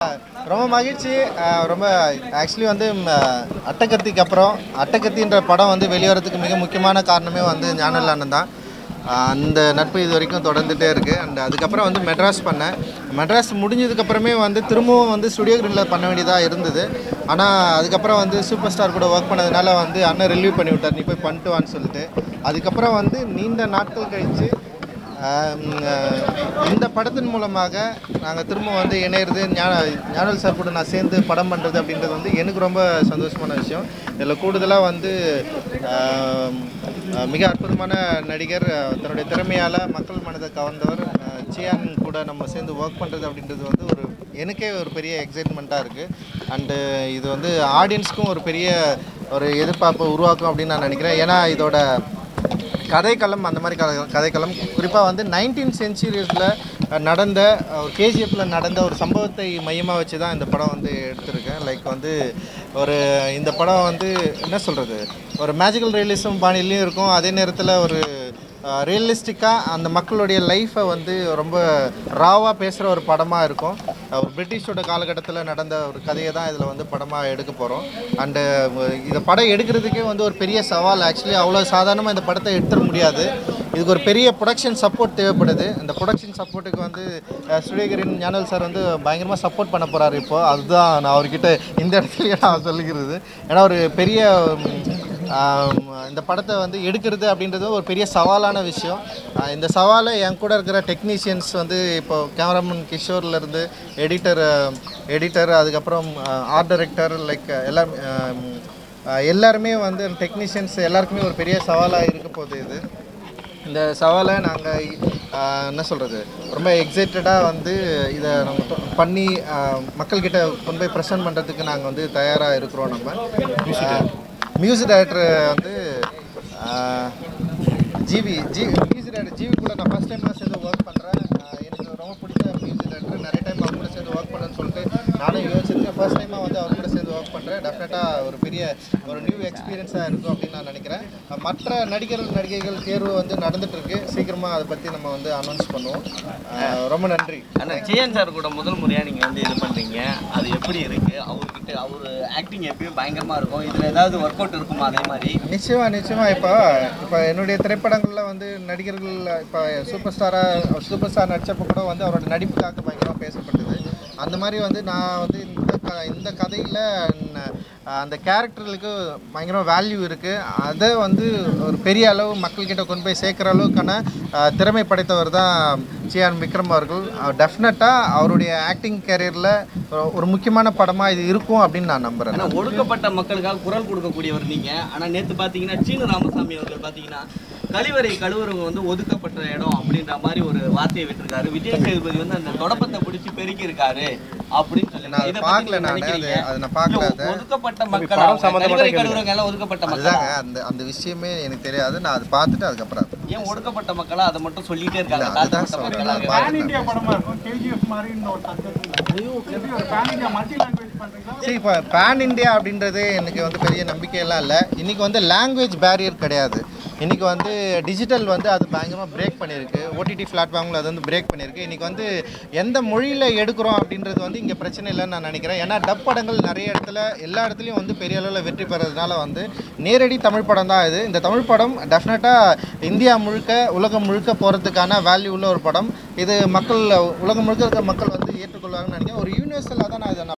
ரொம்ப மகிழ்ச்சி அஹ் ரொம்ப ஆக்சுவலி வந்து ம், அஹ், அட்டகத்திக்கு அப்புறம் அட்டகத்தின்ற படம் வந்து வெளிவரத்துக்கு மிக முக்கியமான காரணமே வந்து ஞானல் அண்ணன் தான் அஹ், அந்த நட்பு இது வரைக்கும் தொடர்ந்துட்டே இருக்குது அண்ட் அதுக்கப்புறம் வந்து மெட்ராஸ் பண்ணேன் மெட்ராஸ் முடிஞ்சதுக்கப்புறமே வந்து திரும்பவும் வந்து ஸ்டுடியோ கிரீனில் பண்ண வேண்டியதாக இருந்தது ஆனால் அதுக்கப்புறம் வந்து சூப்பர் ஸ்டார் கூட ஒர்க் பண்ணதுனால வந்து அண்ணன் ரிலீவ் பண்ணி விட்டார் நீ போய் பண்ணிட்டு வான்னு சொல்லிட்டு அதுக்கப்புறம் வந்து நீண்ட நாட்கள் கழித்து ஆம், அஹ், இந்த படத்தின் மூலமாக நாங்கள் திரும்ப வந்து இணையிறது ஞான ஞானல் சார் கூட நான் சேர்ந்து படம் பண்ணுறது அப்படின்றது வந்து எனக்கு ரொம்ப சந்தோஷமான விஷயம் இதில் கூடுதலாக வந்து ஆம், அஹ், மிக அற்புதமான நடிகர் அஹ், தன்னுடைய திறமையால் மக்கள் மனதை கவர்ந்தவர் அஹ், சியான் கூட நம்ம சேர்ந்து ஒர்க் பண்ணுறது அப்படின்றது வந்து ஒரு எனக்கே ஒரு பெரிய எக்ஸைட்மெண்ட்டாக இருக்குது அண்டு இது வந்து ஆடியன்ஸ்க்கும் ஒரு பெரிய ஒரு எதிர்பார்ப்பை உருவாக்கும் அப்படின்னு நான் நினைக்கிறேன் ஏன்னா இதோட கதைக்களம் அந்த மாதிரி கதை கதைக்களம் குறிப்பாக வந்து நைன்டீன் சென்ச்சுரிஸில் நடந்த கேஜிஎஃப்பில் நடந்த ஒரு சம்பவத்தை மையமாக வச்சு தான் இந்த படம் வந்து எடுத்திருக்கேன் லைக் வந்து ஒரு இந்த படம் வந்து என்ன சொல்கிறது ஒரு மேஜிக்கல் ரியலிசம் பாணிலையும் இருக்கும் அதே நேரத்தில் ஒரு ரியலிஸ்டிக்காக அந்த மக்களுடைய லைஃப்பை வந்து ரொம்ப ராவாக பேசுகிற ஒரு படமாக இருக்கும் அஹ் ஒரு பிரிட்டிஷோட காலகட்டத்தில் நடந்த ஒரு கதையை தான் இதில் வந்து படமாக எடுக்க போகிறோம் அண்டு இதை படம் எடுக்கிறதுக்கே வந்து ஒரு பெரிய சவால் ஆக்சுவலி அவ்வளோ சாதாரணமாக இந்த படத்தை எடுத்துட முடியாது இதுக்கு ஒரு பெரிய ப்ரொடக்ஷன் சப்போர்ட் தேவைப்படுது இந்த ப்ரொடக்ஷன் சப்போர்ட்டுக்கு வந்து ஸ்டுடியோகிரின் ஞானல் சார் வந்து பயங்கரமாக சப்போர்ட் பண்ண போகிறாரு இப்போ அதுதான் நான் அவர்கிட்ட இந்த இடத்துலயே நான் சொல்லிக்கிறது ஏன்னா ஒரு பெரிய உம், ஆம், இந்த படத்தை வந்து எடுக்கிறது அப்படின்றது ஒரு பெரிய சவாலான விஷயம் ஆஹ் இந்த சவாலை என் கூட இருக்கிற டெக்னீஷியன்ஸ் வந்து இப்போ கேமராமேன் கிஷோர்லேருந்து எடிட்டர் எடிட்டர் அதுக்கப்புறம் ஆர்ட் டைரக்டர் லைக் எல்லாரும் ஆம், ஆஹ் எல்லாருமே வந்து டெக்னீஷியன்ஸ் எல்லாருக்குமே ஒரு பெரிய சவாலாக இருக்க போகுது இது இந்த சவாலை நாங்கள் என்ன சொல்கிறது ரொம்ப எக்ஸைட்டடாக வந்து இதை நம்ம தொ- பண்ணி ஆஹ் மக்கள்கிட்ட கொண்டு போய் ப்ரெசென்ட் பண்ணுறதுக்கு நாங்கள் வந்து தயாராக இருக்கிறோம் நம்ம மியூசிக் டைரக்டர் வந்து ஆஹ், G V G music director G V கூட நான் ஃபஸ்ட் டைம் சேர்ந்து ஒர்க் பண்ணுறேன் எனக்கு ரொம்ப பிடிச்ச மியூசிக் டைரக்டர் நிறைய டைம் அவங்க கூட சேர்ந்து ஒர்க் பண்ணேன்னு சொல்லிட்டு நானும் யோசிச்சிருக்கேன் ஃபர்ஸ்ட் டைமாக வந்து அவர் கூட சேர்ந்து ஒர்க் பண்ணுறேன் டெஃபினட்டாக ஒரு பெரிய ஒரு நியூ எக்ஸ்பீரியன்ஸாக இருக்கும் அப்படின்னு நான் நினைக்கிறேன் மற்ற நடிகர்கள் நடிகைகள் தேர்வு வந்து நடந்துட்டு இருக்கு சீக்கிரமாக அதை பற்றி நம்ம வந்து அனௌன்ஸ் பண்ணுவோம் ஆஹ், ரொம்ப நன்றி ஆனா ஜெயன் சார் கூட முதல் முறையா நீங்க வந்து இது பண்றீங்க அது எப்படி இருக்கு அவர்கிட்ட அவர் ஆக்டிங் எப்பயும் பயங்கரமா இருக்கும் இதுல ஏதாவது ஒர்க் அவுட் இருக்குமா அதே மாதிரி நிச்சயமா நிச்சயமா இப்போ இப்போ என்னுடைய திரைப்படங்களில் வந்து நடிகர்கள் இப்போ சூப்பர் ஸ்டாராக சூப்பர் ஸ்டார் நடிச்சப்போ கூட வந்து அவரோட நடிப்புக்காக பயங்கரமாக பேசப்பட்டது அந்த மாதிரி வந்து நான் வந்து இந்த க இந்த கதையில் அந்த கேரக்டர்களுக்கு பயங்கரமாக வேல்யூ இருக்குது அதை வந்து ஒரு பெரிய அளவு மக்கள்கிட்ட கொண்டு போய் சேர்க்குற அளவுக்கான அஹ், திறமை படைத்தவர் தான் சிஆர் விக்ரம் அவர்கள் டெஃபினட்டாக அவருடைய ஆக்டிங் கேரியரில் ஒரு முக்கியமான படமாக இது இருக்கும் அப்படின்னு நான் நம்புகிறேன் ஆனா ஒடுக்கப்பட்ட மக்களுக்காக குரல் கொடுக்கக்கூடியவர் நீங்க ஆனா நேத்து பாத்தீங்கன்னா சீனு ராமசாமி அவர்கள் பாத்தீங்கன்னா கழிவறை கழுவுறவங்க வந்து ஒதுக்கப்பட்ட இடம் அப்படின்ற மாதிரி ஒரு வார்த்தையை விட்டுருக்காரு விஜய் சேதுபதி வந்து அந்த தொடப்பத்தை பிடிச்சி பெருக்கி இருக்காரு அப்படின்னு சொல்லி நான் அதை இதை பத்தி பார்க்கல நீங்க நானு. நினைக்கிறீங்க? அது- அதை நான் பார்க்கல இல்ல, அதை. ஒதுக்கப்பட்ட மக்கள் அவங்க கழிவறை கழுவுறவங்க எல்லாம் ஒதுக்கப்பட்ட மக்கள் அதுதாங்க அந்த அந்த விஷயமே எனக்கு தெரியாது நான் அதை பார்த்துட்டு அதுக்கப்புறம் அது- ஏன் ஒடுக்கப்பட்ட மக்களா அதை மட்டும் சொல்லிட்டே இருக்காங்க இல்ல, அதுதான் தாழ்த்தப்பட்ட சொல்றேன். மக்களாக நான் பேன் இந்தியா படமா இருக்கும் கேஜிஎஃப் மாதிரி இந்த ஒரு சப்ஜெக்ட் எப்படி ஒரு பேன் இந்தியா மல்டி லாங்குவேஜ் பண்றீங்களா சரி இப்போ பேன் இந்தியா அப்படின்றது எனக்கு வந்து பெரிய நம்பிக்கையெல்லாம் இல்லை இன்னைக்கு வந்து லாங்குவேஜ் பேரியர் கிடையாது இன்னைக்கு வந்து டிஜிட்டல் வந்து அது பயங்கரமாக பிரேக் பண்ணியிருக்கு ஓடிடி பிளாட்ஃபார்மில் அது வந்து பிரேக் பண்ணியிருக்கு இன்னைக்கு வந்து எந்த மொழியில் எடுக்கிறோம் அப்படின்றது வந்து இங்கே பிரச்சனை இல்லைன்னு நான் நினைக்கிறேன் ஏன்னா டப் படங்கள் நிறைய இடத்துல எல்லா இடத்துலையும் வந்து பெரிய அளவில் வெற்றி பெறதுனால வந்து நேரடி தமிழ் படம் தான் இது இந்த தமிழ் படம் டெஃபினட்டாக இந்தியா முழுக்க உலகம் முழுக்க போகிறதுக்கான வேல்யூ உள்ள ஒரு படம் இது மக்கள் உலகம் முழுக்க இருக்க மக்கள் வந்து ஏற்றுக்கொள்வாங்கன்னு நினைக்கிறேன் ஒரு யூனிவர்சலாக தான் நான் இதை நான்